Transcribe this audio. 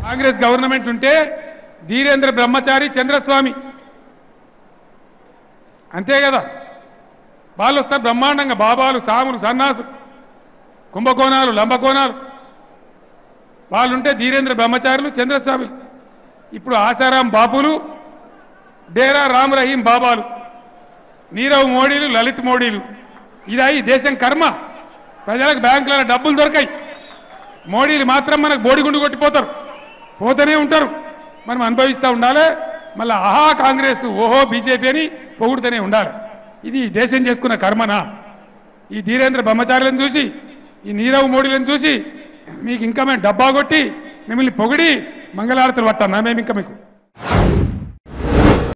Congress government ఉంటే ధీరేంద్ర బ్రహ్మచారి చంద్రస్వామి అంతే కదా వాళ్ళు వస్తారు బ్రహ్మాండంగా బాబాలు సాములు సన్నాసులు కుంభకోణాలు లంబకోణాలు వాళ్ళుంటే ధీరేంద్ర బ్రహ్మచారులు చంద్రస్వామిలు ఇప్పుడు ఆసారాం బాపులు డేరా రామ్ రహీం బాబాలు నీరవ్ మోడీలు లలిత్ మోడీలు ఇదా ఈ దేశం కర్మ ప్రజలకు బ్యాంకులలో డబ్బులు దొరకాయి మోడీలు మాత్రం మనకు బోడిగుండు కొట్టిపోతారు పోతూనే ఉంటారు మనం అనుభవిస్తూ ఉండాలి మళ్ళీ ఆహా కాంగ్రెస్ ఓహో బీజేపీ అని పొగుడుతూనే ఉండాలి ఇది ఈ దేశం చేసుకున్న కర్మనా ఈ ధీరేంద్ర బ్రహ్మచారులను చూసి ఈ నీరవ్ మోడీలను చూసి మీకు ఇంకా మేము డబ్బా కొట్టి మిమ్మల్ని పొగిడి మంగళారతులు పట్టాం మేము ఇంకా మీకు